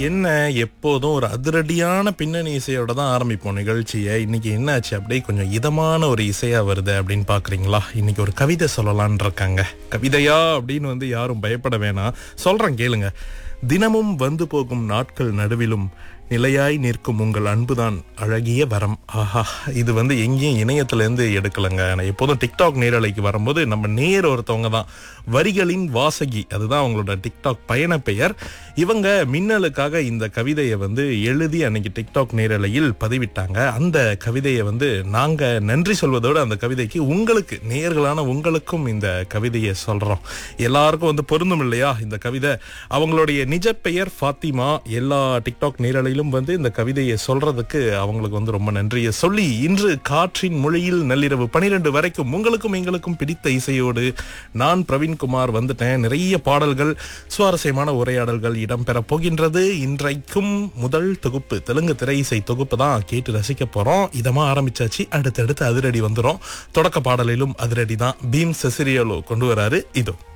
என்ன எப்போதும் ஒரு அதிரடியான பின்னணி இசையோட தான் ஆரம்பிப்போம் நிகழ்ச்சியை இன்னைக்கு என்னாச்சு அப்படியே கொஞ்சம் இதமான ஒரு இசையா வருது அப்படின்னு பாக்குறீங்களா இன்னைக்கு ஒரு கவிதை சொல்லலாம்னு இருக்காங்க கவிதையா அப்படின்னு வந்து யாரும் பயப்பட வேணாம் சொல்றேன் கேளுங்க தினமும் வந்து போகும் நாட்கள் நடுவிலும் நிலையாய் நிற்கும் உங்கள் அன்புதான் அழகிய வரம் ஆஹா இது வந்து எங்கேயும் இணையத்துல இருந்து எடுக்கலங்க நான் எப்போதும் டிக்டாக் நேரலைக்கு வரும்போது நம்ம நேர் ஒருத்தவங்க தான் வரிகளின் வாசகி அதுதான் அவங்களோட டிக்டாக் பயண பெயர் இவங்க மின்னலுக்காக இந்த கவிதையை வந்து எழுதி அன்னைக்கு டிக்டாக் நேரலையில் பதிவிட்டாங்க அந்த கவிதையை வந்து நாங்க நன்றி சொல்வதோடு அந்த கவிதைக்கு உங்களுக்கு நேர்களான உங்களுக்கும் இந்த கவிதையை சொல்றோம் எல்லாருக்கும் வந்து பொருந்தும் இல்லையா இந்த கவிதை அவங்களுடைய நிஜ பெயர் ஃபாத்திமா எல்லா டிக்டாக் நேரலையிலும் வந்து இந்த கவிதையை சொல்றதுக்கு அவங்களுக்கு வந்து ரொம்ப நன்றியை சொல்லி இன்று காற்றின் மொழியில் நள்ளிரவு பனிரெண்டு வரைக்கும் உங்களுக்கும் எங்களுக்கும் பிடித்த இசையோடு நான் பிரவீன்குமார் வந்துட்டேன் நிறைய பாடல்கள் சுவாரஸ்யமான உரையாடல்கள் இடம்பெற போகின்றது இன்றைக்கும் முதல் தொகுப்பு தெலுங்கு திரை இசை தொகுப்பு தான் கேட்டு ரசிக்க போறோம் இதமா ஆரம்பிச்சாச்சு அடுத்தடுத்து அதிரடி வந்துரும் தொடக்க பாடலிலும் அதிரடி தான் பீம் செசிரியலோ கொண்டு வராரு இதோ